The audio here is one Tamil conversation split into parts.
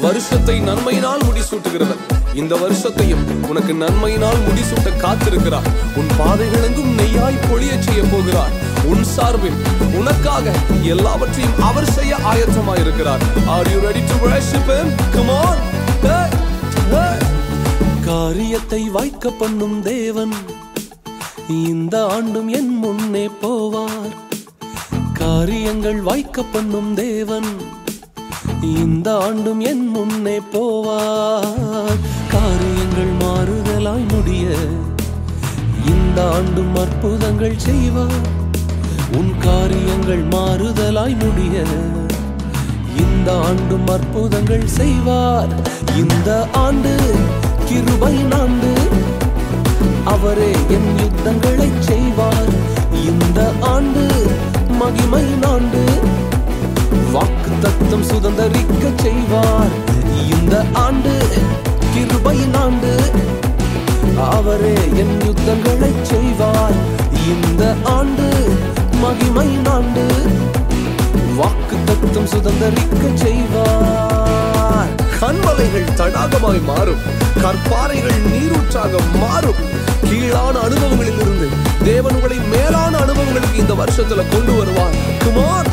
வருஷத்தை நன்மையினால் முடிசூட்டுகிறவர் இந்த வருஷத்தையும் உனக்கு நன்மையினால் முடிசூட்ட காத்திருக்கிறார் உன் பாதைகளெங்கும் நெய்யாய் பொழியச் செய்ய போகிறார் உன் சார்பில் உனக்காக எல்லாவற்றையும் அவர் செய்ய ஆயத்தமாயிருக்கிறார் are you ready to worship him come on hey, hey. காரியத்தை வாய்க்க பண்ணும் தேவன் இந்த ஆண்டும் என் முன்னே போவார் காரியங்கள் வாய்க்க பண்ணும் தேவன் இந்த ஆண்டும் என் முன்னே போவார் காரியங்கள் மாறுதலாய் முடிய இந்த ஆண்டும் அற்புதங்கள் செய்வார் உன் காரியங்கள் மாறுதலாய் முடிய இந்த ஆண்டும் அற்புதங்கள் செய்வார் இந்த ஆண்டு கிருபை ஆண்டு அவரே என் யுத்தங்களை செய்வார் இந்த ஆண்டு மகிமை ஆண்டு வாக்கு தத்தம் சுதந்தரிக்க செய்வார் இந்த ஆண்டு கிருபை ஆண்டு அவரே என் யுத்தங்களை செய்வார் இந்த ஆண்டு மகிமை ஆண்டு வாக்கு தத்தம் சுதந்தரிக்க செய்வார் கண்மலைகள் தடாகமாய் மாறும் கற்பாறைகள் நீரூற்றாக மாறும் கீழான அனுபவங்களில் இருந்து தேவன் உங்களை மேலான அனுபவங்களுக்கு இந்த வருஷத்துல கொண்டு வருவார் குமார்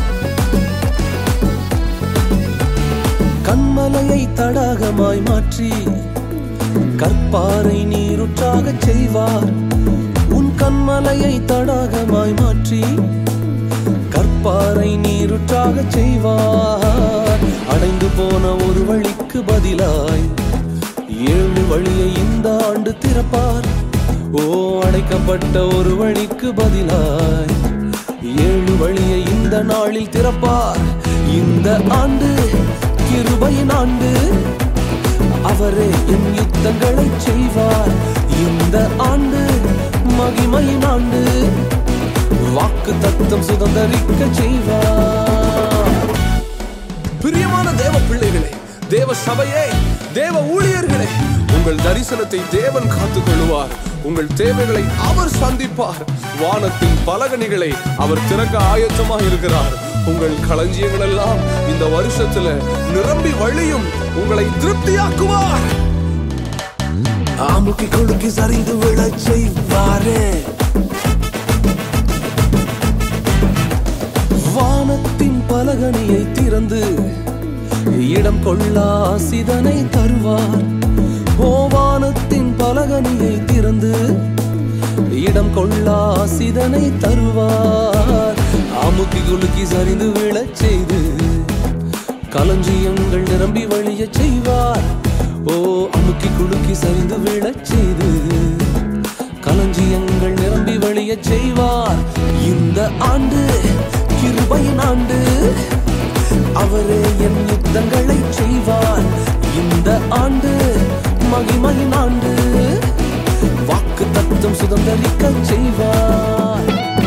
கண்மலையை தடாகமாய் மாற்றி கற்பாறை நீருற்றாக செய்வார் உன் கண்மலையை தடாகமாய் மாற்றி கற்பாறை நீருற்றாக செய்வார் அடைந்து போன ஒரு வழிக்கு பதிலாய் ஏழு வழியை இந்த ஆண்டு திறப்பார் ஓ அடைக்கப்பட்ட ஒரு வழிக்கு பதிலாய் ஏழு வழியை இந்த நாளில் திறப்பார் இந்த ஆண்டு கிருபையின் ஆண்டு அவரே என் யுத்தங்களை செய்வார் இந்த ஆண்டு மகிமையின் ஆண்டு வாக்கு தத்தம் சுதந்தரிக்க செய்வார் பிரியமான தேவ பிள்ளைகளே தேவ சபையே தேவ ஊழியர்களே உங்கள் தரிசனத்தை தேவன் காத்துக் கொள்வார் உங்கள் தேவைகளை அவர் சந்திப்பார் வானத்தின் பலகணிகளை அவர் திறக்க ஆயத்தமாக இருக்கிறார் உங்கள் களஞ்சியங்கள் எல்லாம் இந்த வருஷத்துல நிரம்பி வழியும் உங்களை திருப்தியாக்குவார் ஆமுக்கி கொடுக்கி சரிந்து விழச் செய்வாரே வானத்தின் பலகணியை திறந்து இடம் கொள்ளா சிதனை தருவார் ஓ வானத்தின் பலகணியை திறந்து இடம் கொள்ளா சிதனை தருவார் அமுக்கி குலுக்கி சரிந்து விழச் செய்து களஞ்சியங்கள் நிரம்பி வழியச் செய்வார் ஓ அமுக்கி குலுக்கி சரிந்து விழச் செய்து களஞ்சியங்கள் நிரம்பி வழியச் செய்வார் இந்த ஆண்டு கிருபையின் ஆண்டு அவரே என் யுத்தங்களை செய்வார் இந்த ஆண்டு மகிமையின் ஆண்டு வாக்கு தத்துவம் சுதந்தரிக்க செய்வார்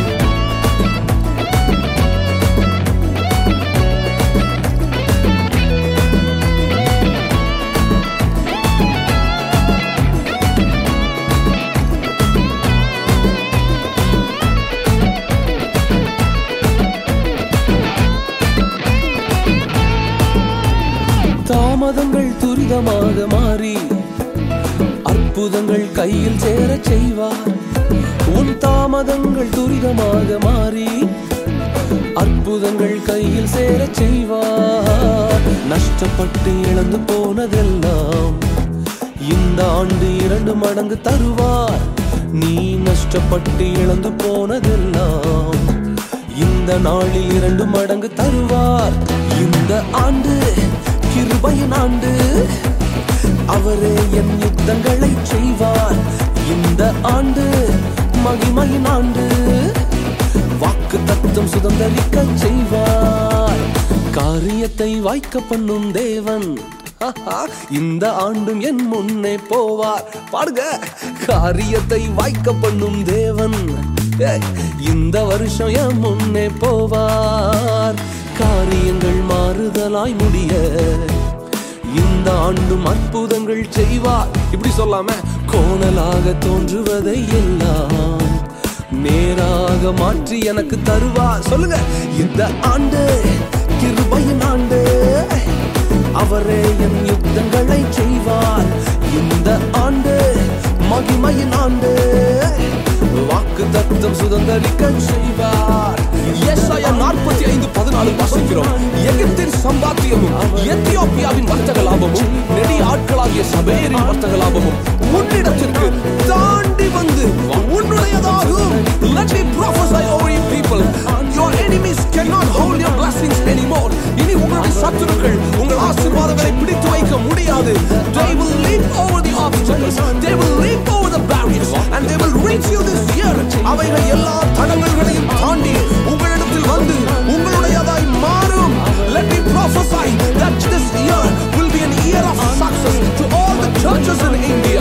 தாமதங்கள் துரிதமாக மாறி அற்புதங்கள் கையில் சேரச் செய்வார் உன் தாமதங்கள் துரிதமாக மாறி அற்புதங்கள் கையில் சேரச் செய்வார் நஷ்டப்பட்டு இழந்து போனதெல்லாம் இந்த ஆண்டு இரண்டு மடங்கு தருவார் நீ நஷ்டப்பட்டு இழந்து போனதெல்லாம் இந்த நாளில் இரண்டு மடங்கு தருவார் இந்த ஆண்டு கிருபையின் ஆண்டு அவரே என் யுத்தங்களை செய்வார் இந்த ஆண்டு மகிமையின் ஆண்டு வாக்கு தத்துவம் சுதந்தரிக்க செய்வார் காரியத்தை வாய்க்க பண்ணும் தேவன் ஆஹா, இந்த ஆண்டும் என் முன்னே போவார் பாருங்க காரியத்தை வாய்க்க பண்ணும் தேவன் ஏய், இந்த வருஷம் என் முன்னே போவார் காரியங்கள் மாறுதலாய் முடிய இந்த ஆண்டும் அற்புதங்கள் செய்வார் இப்படி சொல்லாம கோணலாக தோன்றுவதை எல்லாம் நேராக மாற்றி எனக்கு தருவார் சொல்லுங்க இந்த ஆண்டு கிருபையின் ஆண்டு அவரே என் யுத்தங்களை செய்வார் இந்த ஆண்டு மகிமையின் ஆண்டு வாக்கு தத்தம் சுதந்திரிக்க செய்வார் ஏசாயா நாற்பத்தி ஐந்து பதினாலு வாசிக்கிறோம் எகிப்தின் சம்பாத்தியமும் எத்தியோப்பியாவின் வர்த்தக லாபமும் நெடிய ஆட்களாகிய சபேரின் வர்த்தக லாபமும் உன்னிடத்திற்கு தாண்டி வந்து உன்னுடையதாகும் let me prophesy over you people your enemies cannot hold your blessings anymore இனி உங்களுடைய சத்துருக்கள் உங்கள் ஆசீர்வாதங்களை பிடித்து வைக்க முடியாது they will leap over the obstacles they will leap over the barriers and they will reach you this year அவைகள் எல்லா தடங்கல்களையும் தாண்டி உங்களிடத்தில் வந்து உங்களுடையதாய் மாறும் let me prophesy that this year will be an year of success to all the churches in India